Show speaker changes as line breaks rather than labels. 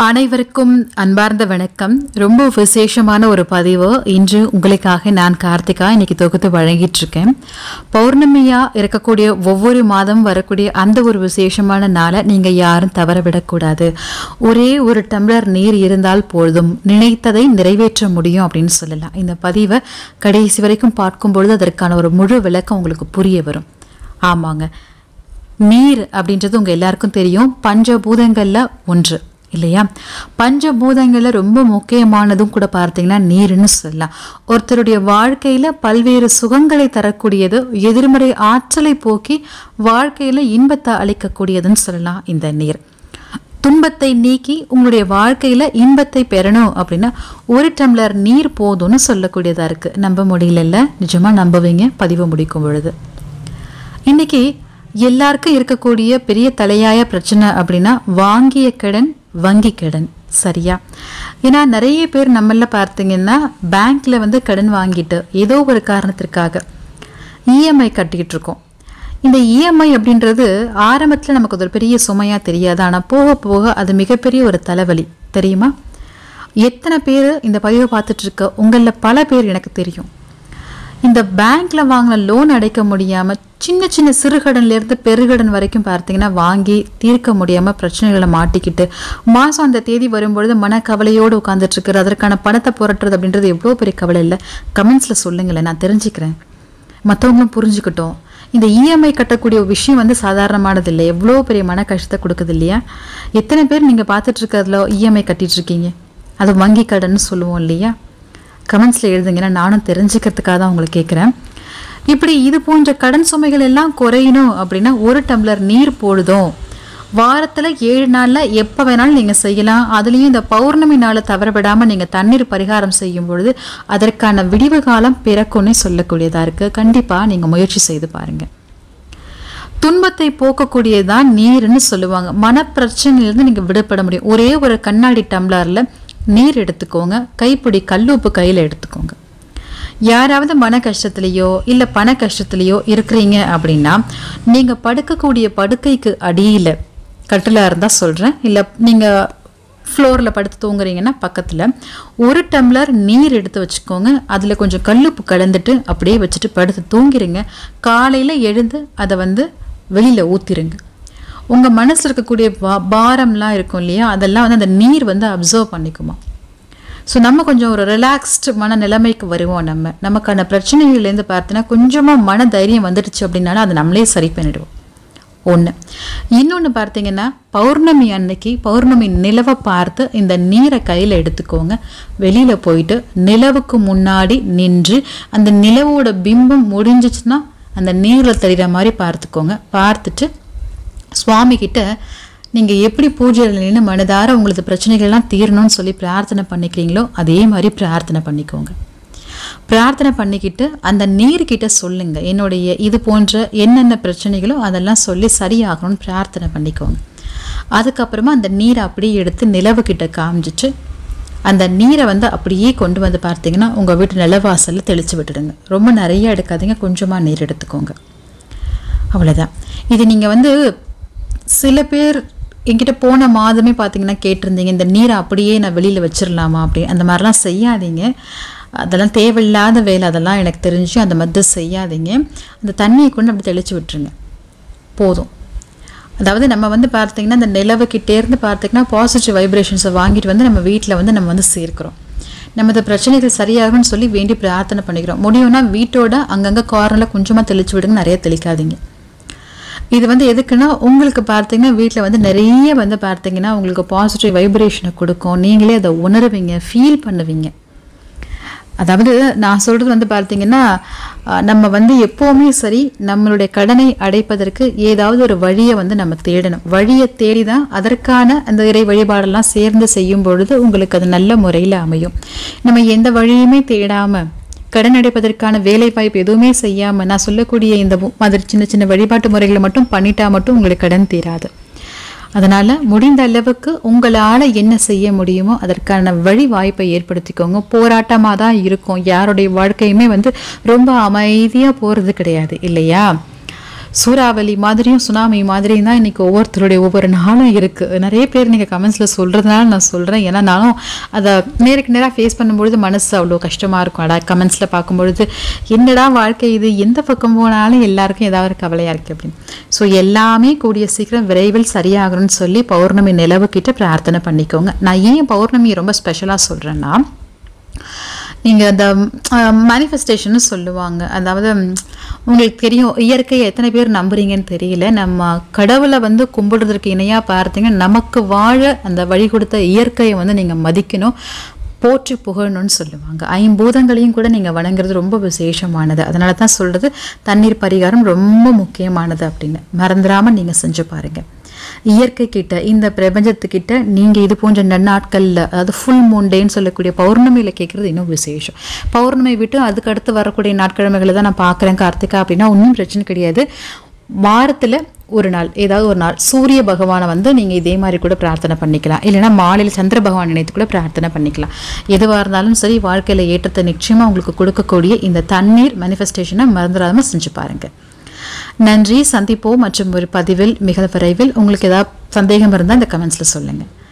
அனைவருக்கும் அன்பார்ந்த வணக்கம் ரொம்ப விசேஷமான ஒரு பதிவு இன்று உங்களுக்காக நான் கார்த்திகா இன்னைக்கு தொகுத்து வழங்கிட்டு இருக்கேன் பௌர்ணமியா இருக்கக்கூடிய ஒவ்வொரு மாதம் வரக்கூடிய அந்த ஒரு விசேஷமான நாளை நீங்க யாரும் தவற விடக்கூடாது ஒரே ஒரு டம்ளர் நீர் இருந்தால் போதும் நினைத்ததை நிறைவேற்ற முடியும் அப்படின்னு சொல்லலாம் இந்த பதிவை கடைசி வரைக்கும் பார்க்கும் பொழுது அதற்கான ஒரு முழு விளக்கம் உங்களுக்கு புரிய வரும் ஆமாங்க நீர் அப்படின்றது உங்க எல்லாருக்கும் தெரியும் பஞ்சபூதங்கள்ல ஒன்று இல்லையா பஞ்சபூதங்கள்ல ரொம்ப முக்கியமானதும் கூட பார்த்தீங்கன்னா நீர்னு சொல்லலாம் ஒருத்தருடைய வாழ்க்கையில பல்வேறு சுகங்களை தரக்கூடியது எதிர்மறை ஆற்றலை போக்கி வாழ்க்கையில இன்பத்தை அளிக்கக்கூடியதுன்னு சொல்லலாம் இந்த நீர் துன்பத்தை நீக்கி உங்களுடைய வாழ்க்கையில இன்பத்தை பெறணும் அப்படின்னா ஒரு டம்ளர் நீர் போதும்னு சொல்லக்கூடியதா இருக்கு நம்ப முடியலல்ல நிஜமா நம்புவீங்க பதிவு முடிக்கும் பொழுது இன்னைக்கு எல்லாருக்கும் இருக்கக்கூடிய பெரிய தலையாய பிரச்சனை அப்படின்னா வாங்கிய கடன் வங்கி கடன் சரியா ஏன்னா நிறைய பேர் நம்மள பார்த்தீங்கன்னா பேங்க்ல வந்து கடன் வாங்கிட்டு ஏதோ ஒரு காரணத்திற்காக இஎம்ஐ கட்டிக்கிட்டு இருக்கோம் இந்த இஎம்ஐ அப்படின்றது ஆரம்பத்தில் நமக்கு அது ஒரு பெரிய சுமையாக தெரியாது ஆனால் போக போக அது மிகப்பெரிய ஒரு தலைவலி தெரியுமா எத்தனை பேர் இந்த பதிவை பார்த்துட்டு இருக்க உங்களில் பல பேர் எனக்கு தெரியும் இந்த பேங்க்ல வாங்கின லோன் அடைக்க முடியாம சின்ன சின்ன சிறுகடன்ல இருந்து பெருகடன் வரைக்கும் பார்த்தீங்கன்னா வாங்கி தீர்க்க முடியாம பிரச்சனைகளை மாட்டிக்கிட்டு மாசம் அந்த தேதி வரும்பொழுது மனக்கவலையோடு உட்கார்ந்துட்டு இருக்கிற அதற்கான பணத்தை புரட்டுறது அப்படின்றது எவ்வளோ பெரிய கவலை இல்லை கமெண்ட்ஸ்ல சொல்லுங்களேன் நான் தெரிஞ்சுக்கிறேன் மற்றவங்களும் புரிஞ்சுக்கிட்டோம் இந்த இஎம்ஐ கட்டக்கூடிய ஒரு விஷயம் வந்து சாதாரணமானது இல்லை எவ்வளோ பெரிய மன கஷ்டத்தை கொடுக்குது இல்லையா எத்தனை பேர் நீங்கள் பார்த்துட்டு இருக்கிறதுல இஎம்ஐ கட்டிட்டு இருக்கீங்க அது வங்கி கடன்னு சொல்லுவோம் இல்லையா கமெண்ட்ஸில் எழுதுங்கன்னா நானும் தெரிஞ்சுக்கிறதுக்காக தான் உங்களை கேட்குறேன் இப்படி இது போன்ற கடன் சுமைகள் எல்லாம் குறையணும் அப்படின்னா ஒரு டம்ளர் நீர் போடுதோம் வாரத்தில் ஏழு நாளில் எப்போ வேணாலும் நீங்கள் செய்யலாம் அதுலேயும் இந்த பௌர்ணமி நாளை தவற விடாமல் நீங்கள் தண்ணீர் பரிகாரம் செய்யும் பொழுது அதற்கான விடிவு காலம் பிறக்கும்னே சொல்லக்கூடியதாக இருக்குது கண்டிப்பாக நீங்கள் முயற்சி செய்து பாருங்கள் துன்பத்தை போக்கக்கூடியதுதான் நீர்னு சொல்லுவாங்க மனப்பிரச்சனையிலிருந்து நீங்கள் விடுபட முடியும் ஒரே ஒரு கண்ணாடி டம்ளரில் நீர் எடுத்துக்கோங்க கைப்பிடி கல்லுப்பு கையில் எடுத்துக்கோங்க யாராவது மன கஷ்டத்துலேயோ இல்லை பண கஷ்டத்துலேயோ இருக்கிறீங்க அப்படின்னா நீங்கள் படுக்கக்கூடிய படுக்கைக்கு அடியில் கட்டிலாக இருந்தால் சொல்கிறேன் இல்லை நீங்கள் ஃப்ளோரில் படுத்து தூங்குறீங்கன்னா பக்கத்தில் ஒரு டம்ளர் நீர் எடுத்து வச்சுக்கோங்க அதில் கொஞ்சம் கல்லுப்பு கலந்துட்டு அப்படியே வச்சுட்டு படுத்து தூங்கிடுங்க காலையில் எழுந்து அதை வந்து வெளியில் ஊற்றிருங்க உங்கள் மனசில் இருக்கக்கூடிய பா பாரம்லாம் இருக்கும் இல்லையா அதெல்லாம் வந்து அந்த நீர் வந்து அப்சர்வ் பண்ணிக்குமா ஸோ நம்ம கொஞ்சம் ஒரு ரிலாக்ஸ்டு மன நிலைமைக்கு வருவோம் நம்ம நமக்கான பிரச்சனைகள்லேருந்து பார்த்தீங்கன்னா கொஞ்சமாக மன தைரியம் வந்துடுச்சு அப்படின்னாலும் அதை நம்மளே சரி பண்ணிடுவோம் ஒன்று இன்னொன்று பார்த்தீங்கன்னா பௌர்ணமி அன்னைக்கு பௌர்ணமி நிலவை பார்த்து இந்த நீரை கையில் எடுத்துக்கோங்க வெளியில் போயிட்டு நிலவுக்கு முன்னாடி நின்று அந்த நிலவோட பிம்பம் முடிஞ்சிச்சுன்னா அந்த நீரில் தெரிகிற மாதிரி பார்த்துக்கோங்க பார்த்துட்டு சுவாமி கிட்ட நீங்கள் எப்படி பூஜையில் நின்று மனதார உங்களது பிரச்சனைகள்லாம் தீரணும்னு சொல்லி பிரார்த்தனை பண்ணிக்கிறீங்களோ அதே மாதிரி பிரார்த்தனை பண்ணிக்கோங்க பிரார்த்தனை பண்ணிக்கிட்டு அந்த நீர்கிட்ட சொல்லுங்க என்னுடைய இது போன்ற என்னென்ன பிரச்சனைகளோ அதெல்லாம் சொல்லி சரியாகணும்னு பிரார்த்தனை பண்ணிக்கோங்க அதுக்கப்புறமா அந்த நீரை அப்படியே எடுத்து நிலவுக்கிட்ட காமிச்சிட்டு அந்த நீரை வந்து அப்படியே கொண்டு வந்து பார்த்தீங்கன்னா உங்கள் வீட்டு நிலவாசலில் தெளித்து விட்டுடுங்க ரொம்ப நிறைய எடுக்காதீங்க கொஞ்சமாக நீர் எடுத்துக்கோங்க அவ்வளோதான் இது நீங்கள் வந்து சில பேர் என்கிட்ட போன மாதமே பார்த்தீங்கன்னா கேட்டிருந்தீங்க இந்த நீரை அப்படியே நான் வெளியில் வச்சிடலாமா அப்படி அந்த மாதிரிலாம் செய்யாதீங்க அதெல்லாம் தேவையில்லாத வேலை அதெல்லாம் எனக்கு தெரிஞ்சு அந்த மாதிரி செய்யாதீங்க அந்த தண்ணியை கொண்டு அப்படி தெளித்து விட்டுருங்க போதும் அதாவது நம்ம வந்து பார்த்தீங்கன்னா இந்த நிலவுக்கிட்டே இருந்து பார்த்தீங்கன்னா பாசிட்டிவ் வைப்ரேஷன்ஸை வாங்கிட்டு வந்து நம்ம வீட்டில் வந்து நம்ம வந்து சேர்க்குறோம் நமது பிரச்சனைகள் சரியாகும்னு சொல்லி வேண்டி பிரார்த்தனை பண்ணிக்கிறோம் முடியும்னா வீட்டோட அங்கங்கே கார்னரில் கொஞ்சமாக தெளிச்சு விடுங்க நிறைய தெளிக்காதீங்க இது வந்து எதுக்குன்னா உங்களுக்கு பார்த்தீங்கன்னா வீட்டில் வந்து நிறைய வந்து பார்த்தீங்கன்னா உங்களுக்கு பாசிட்டிவ் வைப்ரேஷனை கொடுக்கும் நீங்களே அதை உணருவீங்க ஃபீல் பண்ணுவீங்க அதாவது நான் சொல்கிறது வந்து பார்த்தீங்கன்னா நம்ம வந்து எப்போவுமே சரி நம்மளுடைய கடனை அடைப்பதற்கு ஏதாவது ஒரு வழியை வந்து நம்ம தேடணும் வழியை தேடி தான் அதற்கான அந்த இறை வழிபாடெல்லாம் சேர்ந்து செய்யும் பொழுது உங்களுக்கு அது நல்ல முறையில் அமையும் நம்ம எந்த வழியுமே தேடாமல் கடன் அடைப்பதற்கான வேலை வாய்ப்பு எதுவுமே செய்யாமல் நான் சொல்லக்கூடிய இந்த மாதிரி சின்ன சின்ன வழிபாட்டு முறைகளை மட்டும் பண்ணிட்டா மட்டும் உங்களுக்கு கடன் தீராது அதனால் முடிந்த அளவுக்கு உங்களால் என்ன செய்ய முடியுமோ அதற்கான வழி வாய்ப்பை ஏற்படுத்திக்கோங்க போராட்டமாக தான் இருக்கும் யாருடைய வாழ்க்கையுமே வந்து ரொம்ப அமைதியாக போகிறது கிடையாது இல்லையா சூறாவளி மாதிரியும் சுனாமி மாதிரியும் தான் இன்னைக்கு ஒவ்வொருத்தருடைய ஒவ்வொரு நாளும் இருக்குது நிறைய பேர் நீங்கள் கமெண்ட்ஸில் சொல்கிறதுனால நான் சொல்கிறேன் ஏன்னா நானும் அதை நேருக்கு நேராக ஃபேஸ் பண்ணும்பொழுது மனசு அவ்வளோ கஷ்டமாக இருக்கும் அடா கமெண்ட்ஸில் பார்க்கும்பொழுது என்னடா வாழ்க்கை இது எந்த பக்கம் போனாலும் எல்லாருக்கும் ஏதாவது ஒரு கவலையாக இருக்குது அப்படின்னு ஸோ எல்லாமே கூடிய சீக்கிரம் விரைவில் சரியாகணும்னு சொல்லி பௌர்ணமி நிலவுக்கிட்ட பிரார்த்தனை பண்ணிக்கோங்க நான் ஏன் பௌர்ணமியை ரொம்ப ஸ்பெஷலாக சொல்கிறேன்னா நீங்கள் அந்த மேனிஃபெஸ்டேஷன் சொல்லுவாங்க அதாவது ம், உங்களுக்கு தெரியும் இயற்கையை எத்தனை பேர் நம்புறீங்கன்னு தெரியல நம்ம கடவுளை வந்து கும்பிடுறதுக்கு இணையாக பார்த்தீங்கன்னா நமக்கு வாழ அந்த வழி கொடுத்த இயற்கையை வந்து நீங்கள் மதிக்கணும் போற்றி புகழணும்னு சொல்லுவாங்க ஐம்பூதங்களையும் கூட நீங்கள் வணங்குறது ரொம்ப விசேஷமானது அதனால தான் சொல்கிறது தண்ணீர் பரிகாரம் ரொம்ப முக்கியமானது அப்படின்னு மறந்துடாமல் நீங்கள் செஞ்சு பாருங்கள் இயற்கை கிட்ட இந்த பிரபஞ்சத்துக்கிட்ட நீங்க இது போன்ற நன்னாட்கள்ல அதாவது ஃபுல் மூண்டேன்னு சொல்லக்கூடிய பௌர்ணமியில கேட்கறது இன்னும் விசேஷம் பௌர்ணமி விட்டு அதுக்கு அடுத்து வரக்கூடிய நாட்கிழமைகளை தான் நான் பார்க்குறேன் கார்த்திகா அப்படின்னா ஒன்றும் பிரச்சனை கிடையாது வாரத்துல ஒரு நாள் ஏதாவது ஒரு நாள் சூரிய பகவானை வந்து நீங்கள் இதே மாதிரி கூட பிரார்த்தனை பண்ணிக்கலாம் இல்லைன்னா மாலையில் சந்திர பகவான் நினைத்து கூட பிரார்த்தனை பண்ணிக்கலாம் எதுவாக இருந்தாலும் சரி வாழ்க்கையில் ஏற்றத்தை நிச்சயமாக உங்களுக்கு கொடுக்கக்கூடிய இந்த தண்ணீர் மேனிஃபெஸ்டேஷனை மறந்துடாமல் செஞ்சு பாருங்க நன்றி சந்திப்போம் மற்றும் ஒரு பதிவில் மிக விரைவில் உங்களுக்கு ஏதாவது சந்தேகம் இருந்தால் இந்த கமெண்ட்ஸில் சொல்லுங்கள்